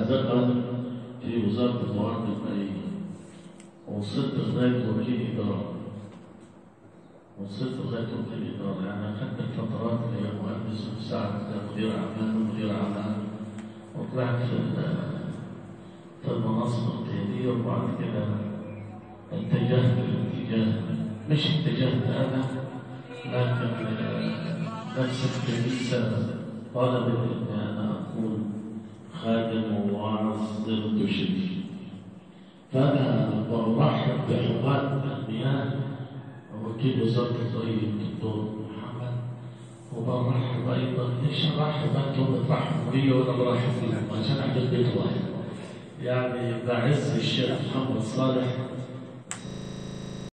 سابقا في وزارة الموارد المائية ووصلت لغاية وكيل إدارة وصلت لغاية وكيل إدارة يعني أخذت الفترات اللي هي مهندس ومساعد مدير أعمال ومدير أعمال وطلعت في ال- في المناصب القيادية وبعد كده اتجهت الاتجاه مش اتجهت أنا لكن آه، نفس الكنيسة طلبت إن أنا أكون خادم وواعظ ضد الشرك فأنا برحب بحماة المياه وكيل وزارة الري الدكتور محمد وبرحب أيضا ليش أرحب أنتم بترحبوا بي وأنا برحب بيكم عشان أحب بيت واحد يعني بعز الشيخ محمد صالح